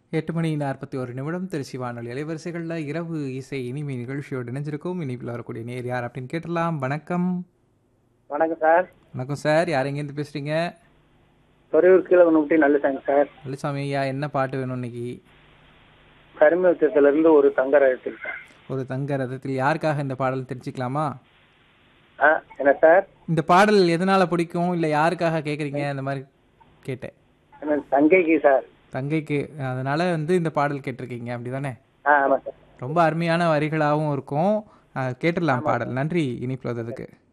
எட்டு மணி நாற்பத்தி ஒரு நிமிடம் திருச்சி வானொலி அலைவரிசைகளில் இரவு இசை இனிமை நிகழ்ச்சியோடு இணைஞ்சிருக்கும் இனிப்பில் வரக்கூடிய நேர் யார் அப்படின்னு கேட்டலாம் வணக்கம் வணக்கம் சார் வணக்கம் சார் யார் எங்கேருந்து பேசுகிறீங்க தொரையூர் கீழே ஒன்று நல்லசாமி சார் நல்லசாமி ஐயா என்ன பாட்டு வேணும் இன்னைக்கு கரிமத்தில இருந்து ஒரு தங்க ரகத்தில் சார் ஒரு தங்க ரதத்தில் யாருக்காக இந்த பாடல் தெரிஞ்சுக்கலாமா ஆ என்ன சார் இந்த பாடல் எதனால பிடிக்கும் இல்லை யாருக்காக கேட்குறீங்க அந்த மாதிரி கேட்டேன் என்ன தங்கைக்கு சார் தங்கைக்கு அதனால வந்து இந்த பாடல் கேட்டிருக்கீங்க அப்படிதானே ஆ ஆமாம் சார் ரொம்ப அருமையான வரிகளாகவும் இருக்கும் அஹ், கேட்டுடலாம் பாடல் நன்றி இனிப்புல வந்ததுக்கு